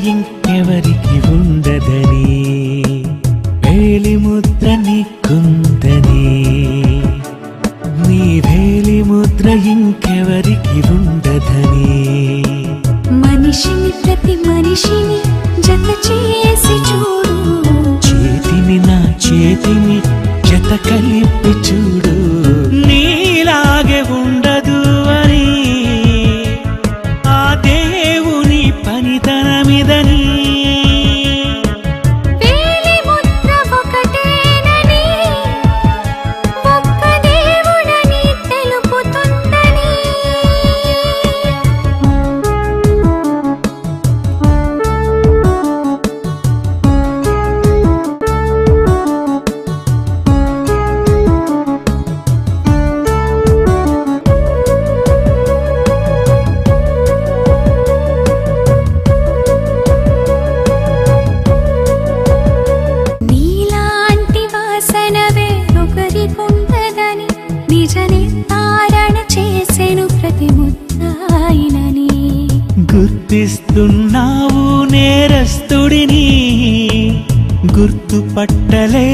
ఇంకెవరికి ఉండదని వేలి ముద్ర నీకుందని నీ వేలి ముద్ర ఇంకెవరికి ఉండదని మనిషిని ప్రతి మనిషిని జత చేసి చూడు చేతిని నా చేతిని జత కలిపి చూడు నీలాగే ఉండదు అని ఆ దేవుని పనితనమిదని వేలి ముద్ర ఒకటేనని ఒక్క దేవుడని తెలుపుతుందని నీలాంటి వాసన వేరొకరికుండదని నిజ నిర్ధారణ చేసెను ప్రతి ముద్దాయినని గుర్తిస్తున్నావు నేరస్తుడిని గుర్తుపట్టలే